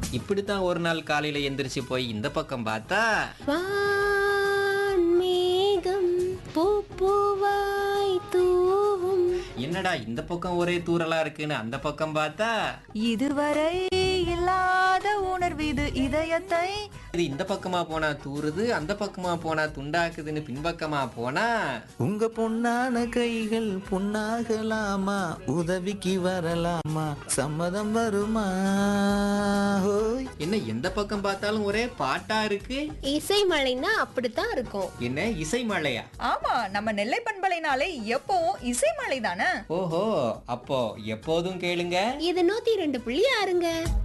இப்படித்தான் ஒரு நாள் காலையில எந்திரிச்சு போய் இந்த பக்கம் பார்த்தா வான்மேகம் பூப்பூவாய் தூவும் என்னடா இந்த பக்கம் ஒரே தூறலா இருக்குன்னு அந்த பக்கம் பார்த்தா இதுவரை இல்லாத உணர்வு இது இதயத்தை இது இந்த பக்கமா போனா தூறுது அந்த பக்கமா போனா துண்டாக்குதுன்னு பின்பக்கமா போனா உங்க பொன்னான கைகள் பொன்னாகலாமா உதவிக்கு வரலாமா சம்மதம் வருமா ஹோய் என்ன எந்த பக்கம் பார்த்தாலும் ஒரே பாட்டா இருக்கு இசை மழைன்னா அப்படித்தான் இருக்கும் என்ன இசை மழையா ஆமா நம்ம நெல்லை பண்பலைனாலே எப்பவும் இசை மலை தானே ஓஹோ அப்போ எப்போதும் கேளுங்க இது நூத்தி ரெண்டு புள்ளி ஆறுங்க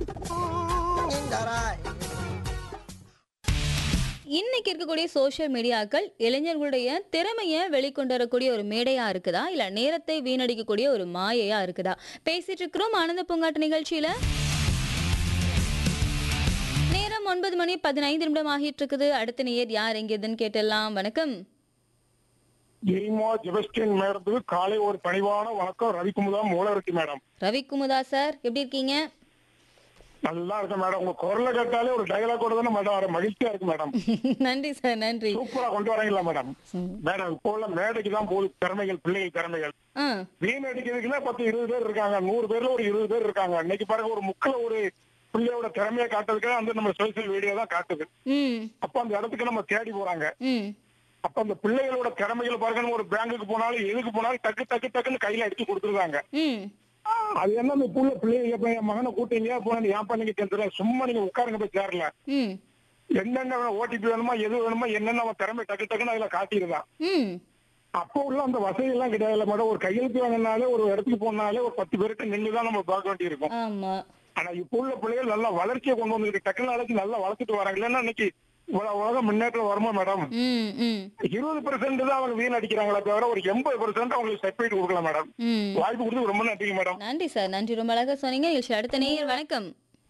இன்னைக்கு இருக்கக்கூடிய சோஷியல் மீடியாக்கள் இளைஞர்களுடைய திறமையை வெளிக்கொண்டு வரக்கூடிய ஒரு மேடையா இருக்குதா இல்ல நேரத்தை வீணடிக்கக்கூடிய ஒரு மாயையா இருக்குதா பேசிட்டு இருக்கிறோம் ஆனந்த பூங்காட்டு நிகழ்ச்சியில நேரம் ஒன்பது மணி பதினைந்து நிமிடம் ஆகிட்டு இருக்குது அடுத்த நேயர் யார் எங்கேதுன்னு கேட்டெல்லாம் வணக்கம் ஜெய்மா ஜெபஸ்டின் மேடத்துக்கு காலை ஒரு பணிவான வணக்கம் ரவிக்குமுதா மூலவர்த்தி மேடம் ரவி குமுதா சார் எப்படி இருக்கீங்க நல்லா இருக்கு மேடம் உங்க குரலை கேட்டாலே ஒரு டயலாக் கூட தானே மேடம் வர மகிழ்ச்சியா இருக்கு மேடம் நன்றி சார் நன்றி சூப்பரா கொண்டு வரீங்களா மேடம் மேடம் இப்போ உள்ள மேடைக்கு தான் போகுது திறமைகள் பிள்ளைகள் திறமைகள் ஆ வீண் அடிக்கிறதுக்குன்னா பத்து இருபது பேர் இருக்காங்க நூறு பேர்ல ஒரு இருபது பேர் இருக்காங்க இன்னைக்கு பாருங்க ஒரு முக்கில ஒரு பிள்ளையோட திறமையை காட்டுறதுக்கு வந்து நம்ம சோசியல் மீடியா தான் காட்டுது ம் அப்ப அந்த இடத்துக்கு நம்ம தேடி போறாங்க ம் அப்ப அந்த பிள்ளைகளோட திறமைகள் பாருங்க நம்ம ஒரு பேங்குக்கு போனாலும் எதுக்கு போனாலும் டக்கு டக்கு டக்குன்னு கையில அடிச்சு கொடுத்துருக்காங்க ம் அது என்ன இந்த புள்ள பிள்ளைங்க இப்ப என் மகனை கூட்டீங்க போன ஏன் பண்ணீங்க தெரியல சும்மா நீங்க உட்காருங்க போய் சேரல ம் என்னென்ன ஓடிபி வேணுமா எது வேணுமா என்னென்ன அவன் திறமை டக்கு டக்குன்னு அதுல காட்டியிருந்தான் ம் அப்போ உள்ள அந்த வசதி எல்லாம் கிடையாது மேடம் ஒரு கையெழுத்து வாங்கினாலே ஒரு இடத்துக்கு போனாலே ஒரு பத்து பேருக்கு நின்று தான் நம்ம பார்க்க வேண்டியிருக்கும் ஆமா ஆனா இப்போ உள்ள பிள்ளைகள் நல்லா வளர்ச்சியை கொண்டு வந்திருக்கு டெக்னாலஜி நல்லா வளர்த்துட்டு வராங்க இல்லைன்னா இன்னைக்கு இவ்வளவு உலகம் முன்னேற்றம் வருமா மேடம் ம் ம் இருபது பெர்சென்ட் தான் அவங்க வீண் அடிக்கிறாங்களே தவிர ஒரு எண்பது பெர்சென்ட் அவங்களுக்கு செப்பரேட் கொடுக்கலாம் மேடம் ம் வாய்ப்பு கொடுத்து ரொம்ப நன்றிங்க மேடம் நன்றி சார் நன்றி ரொம்ப அழகா சொன்னீங்க நிகழ்ச்சி அடுத்த நேயர் வணக்கம்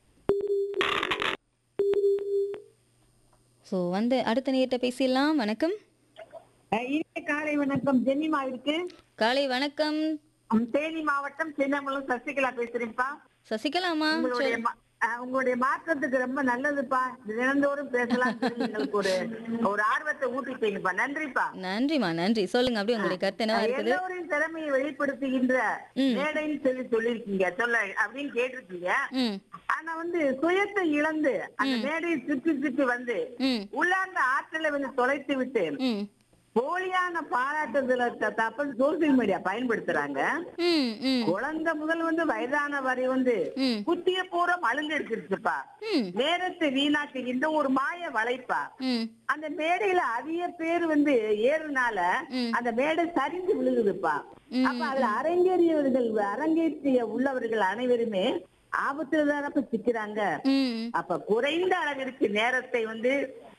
ஸோ வந்து அடுத்த நேயர்கிட்ட பேசிடலாம் வணக்கம் அஹ் இனிய காலை வணக்கம் ஜென்னிமா இருக்கு காலை வணக்கம் உம், தேனி மாவட்டம் சின்னமலம் சசிகலா பேசுறேன்ப்பா சசிகலாமா உங்களுடைய மா- அஹ் உங்களுடைய மாற்றத்துக்கு ரொம்ப நல்லதுப்பா தினந்தோறும் பேசலாம் சொல்லி எங்களுக்கு ஒரு ஒரு ஆர்வத்தை ஊட்டிட்டீங்கப்பா நன்றிப்பா நன்றிமா நன்றி சொல்லுங்க அப்படியே உங்களுடைய கருத்து என்னவா இருக்குது எல்லோரின் திறமையை வெளிப்படுத்துகின்ற மேடைன்னு சொல்லி சொல்லிருக்கீங்க சொல்ல அப்படின்னு கேட்டிருக்கீங்க ம் ஆனா வந்து சுயத்தை இழந்து அந்த மேடையை சுற்றி சுற்றி வந்து ம் உள்ளார்ந்த ஆற்றலை வந்து தொலைத்து விட்டு ம் போலியான பாராட்டுதல தப்ப சோசியல் மீடியா பயன்படுத்துறாங்க ம் ம் குழந்தை முதல் வந்து வயதான வரை வந்து ம். குத்திய பூரா மழுங்கெடுத்துருச்சுப்பா ம் நேரத்தை வீணாக்குகின்ற ஒரு மாய வலைப்பா ம் அந்த மேடையில அதிக பேர் வந்து ஏறுனால ம். அந்த மேடை சரிந்து விழுகுதுப்பா அப்ப அதுல அரங்கேறியவர்கள் அரங்கேற்றிய உள்ளவர்கள் அனைவருமே ஆபத்துல தானப்ப சிக்கிறாங்க ம் அப்ப குறைந்த அளவிற்கு நேரத்தை வந்து